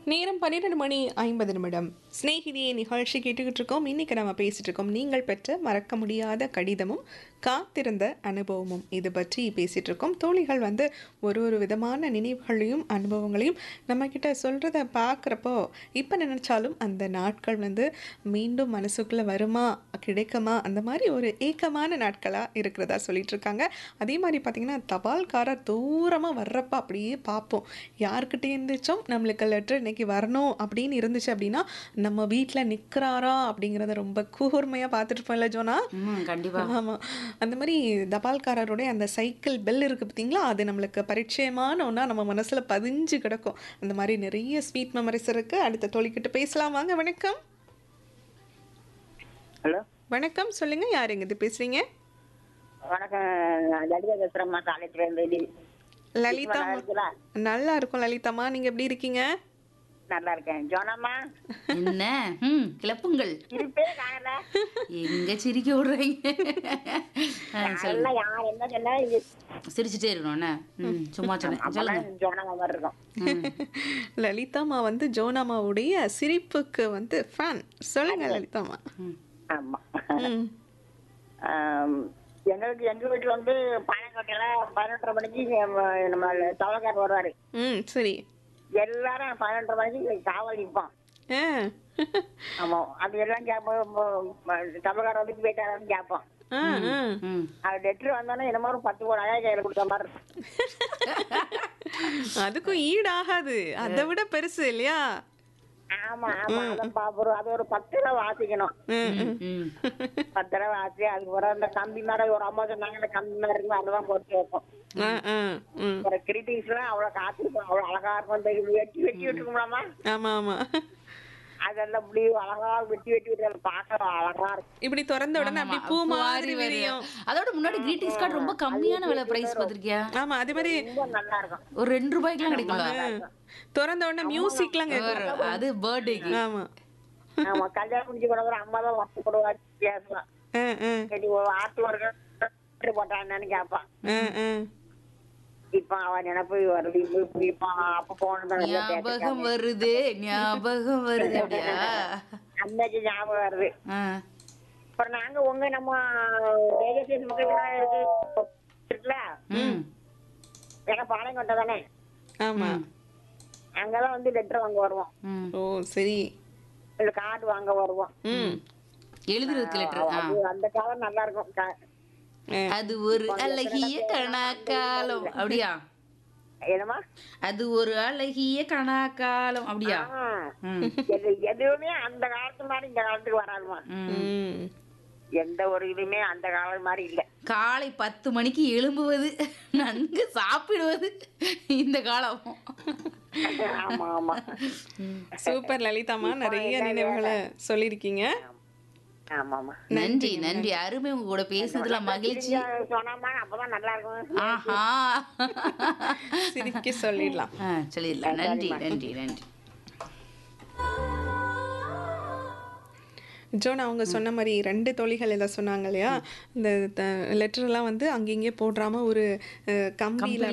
நேரம் பன்னிரெண்டு மணி ஐம்பது நிமிடம் சிநேகிதியை நிகழ்ச்சி கேட்டுக்கிட்டு இருக்கோம் இன்னைக்கு நம்ம பேசிட்டு இருக்கோம் நீங்கள் பெற்ற மறக்க முடியாத கடிதமும் காத்திருந்த அனுபவமும் இது பற்றி பேசிட்டு இருக்கோம் தோழிகள் வந்து ஒரு ஒரு விதமான நினைவுகளையும் அனுபவங்களையும் நம்ம கிட்ட சொல்றத பார்க்குறப்போ இப்போ நினைச்சாலும் அந்த நாட்கள் வந்து மீண்டும் மனசுக்குள்ள வருமா கிடைக்குமா அந்த மாதிரி ஒரு ஏக்கமான நாட்களாக இருக்கிறதா சொல்லிட்டு இருக்காங்க அதே மாதிரி பார்த்தீங்கன்னா தபால்காரர் தூரமாக வர்றப்ப அப்படியே பார்ப்போம் யார்கிட்ட இருந்துச்சோம் நம்மளுக்கு லெட்டர் இன்னைக்கு வரணும் அப்படின்னு இருந்துச்சு அப்படின்னா நம்ம வீட்டில் நிற்கிறாரா அப்படிங்கிறத ரொம்ப கூர்மையாக பார்த்துட்டு இருப்போம்ல ஜோனா ம் கண்டிப்பா ஆமாம் அந்த மாதிரி தபால்காரருடைய அந்த சைக்கிள் பெல் இருக்குது பார்த்தீங்களா அது நம்மளுக்கு பரிச்சயமான ஒன்றா நம்ம மனசில் பதிஞ்சு கிடக்கும் அந்த மாதிரி நிறைய ஸ்வீட் மெமரிஸ் இருக்குது அடுத்த தோழிக்கிட்ட பேசலாம் வாங்க வணக்கம் ஹலோ வணக்கம் சொல்லுங்க யார் எங்கிட்ட பேசுறீங்க வணக்கம் நான் லலிதா பேசுறேம்மா காலேஜ்ல இருந்து லலிதா நல்லா இருக்குதா? நல்லா இருக்கும் லலிதாம்மா நீங்க எப்படி இருக்கீங்க நல்லா இருக்கேன் ஜோனம்மா என்ன ம் கிளப்புங்கள் இருப்பே காணல எங்க சிரிக்க விடுறீங்க ஆ, சொல்லு நல்லா யார் என்ன சொன்னா இது சிரிச்சுட்டே இருக்கணும் என்ன ம் சும்மா சொன்னேன் சொல்லுங்க அப்பதான் ஜோனம்மா மாதிரி இருக்கும் ம். லலிதாம்மா வந்து ஜோனாமாவுடைய சிரிப்புக்கு வந்து ஃபேன் சொல்லுங்க லலிதாம்மா ம். ஆமா ம் ஆம், எங்களுக்கு எங்க வீட்டுல வந்து பாலக்கோட்டையில பதினொன்றரை மணிக்கு நம்ம நம்ம தவக்கார் வருவாரு ம் சரி எல்லாரும் பதினொன்றரை மணிக்கு காவல் நிற்போம் ஆ ஆமா அது எல்லாம் கேட்போம் தவக்கார் வந்து போயிட்டாரான்னு கேட்போம் ஆ ஆ ம் அது லெட்டர் வந்தோன்னே என்னமோ ஒரு பத்து கோடி நகை கையில கொடுத்த மாதிரி இருக்கும். அதுக்கும் ஈடாகாது அதை விட பெருசு இல்லையா ஆமா ஆமா அதை பாப்போம் அது ஒரு பத்து ரூபா வாசிக்கணும் ம், ம். ம் பத்து ரூபா வாசி அதுக்கு ஒரு அந்த கம்பி மாதிரி ஒரு அம்மா சொன்னாங்க அந்த கம்பி மாதிரி இருக்கும் அதெல்லாம் போட்டு வைப்போம் ஆ ஆ ம் ஒரு கிரிட்டிக்ஸ் எல்லாம் அவ்வளவு காத்திருக்கும் அவ்வளவு அழகா இருக்கும் அந்த இது வெட்டி வெட்டி விட்டுருக்கோம்லாமா ஆமா ஆமா அதெல்லாம் இப்படி அழகா வெட்டி வெட்டி விட்டு அதை பார்க்க அழகா இருக்கும் இப்படி திறந்த உடனே அப்படி பூ மாதிரி விரியும் அதோட முன்னாடி கிரீட்டிங்ஸ் கார்டு ரொம்ப கம்மியான விலை பிரைஸ் பார்த்திருக்கியா ஆமா அதே மாதிரி ரொம்ப நல்லா இருக்கும் ஒரு ரெண்டு ரூபாய்க்குலாம் கிடைக்கும்ல திறந்த உடனே மியூசிக்லாம் கேட்கும் ஒரு- அது பர்த்டேக்கு ஆமா ஆமா கல்யாணம் முடிஞ்சு கூட ஒரு அம்மா தான் வசதி கூட பேசலாம் ஆ ஆ சரி ஒரு ஆட்டு ஒரு போட்டான் என்னன்னு கேட்பான் ஆ ஆ இப்ப அவன் நினைப்பு வருது இப்ப இப்ப அப்ப போனது ஞாபகம் வருது ஞாபகம் வருது அப்படியா அன்னைக்கு ஞாபகம் வருது ஆ. அப்புறம் நாங்க உங்க நம்ம ரேடியோ ஸ்டேஷன் பக்கத்துல இருக்கு இருக்குல்ல ம் எங்க பாளையங்கோட்டை தானே ஆமா அங்கதான் வந்து லெட்டர் வாங்க வருவோம் ம் ஓ சரி இல்ல கார்டு வாங்க வருவோம் ம் எழுதுறதுக்கு லெட்டர் ஆ அது அந்த காலம் நல்லா இருக்கும் கா- ஆ. அது ஒரு அழகிய கணக்காலம் அப்படியா என்னமா அது ஒரு அழகிய கணக்காலம் அப்படியா ஆ, ம் எது எதுவுமே அந்த காலத்து மாதிரி இந்த காலத்துக்கு வராதுமா ம். ம் எந்த ஒரு இதுவுமே அந்த காலம் மாதிரி இல்ல காலை பத்து மணிக்கு எழும்புவது நன்கு சாப்பிடுவது இந்த காலம் ஆமா ஆமா சூப்பர் லலிதாம்மா நிறைய நினைவுகளை சொல்லியிருக்கீங்க ஆமா ஆமா நன்றி நன்றி அருமை உங்க கூட பேசுனதுல மகிழ்ச்சி சொன்னாமா அப்பதான் நல்லா இருக்கும் ஆஹா சிரிக்க சொல்லிடலாம் ஆ, சொல்லிடலாம் நன்றி நன்றி நன்றி ஜோன் அவங்க சொன்ன மாதிரி ரெண்டு தொழிகள் எல்லாம் சொன்னாங்க இல்லையா இந்த லெட்டர்லாம் வந்து அங்கங்கே போடாம ஒரு அஹ், கம்பியில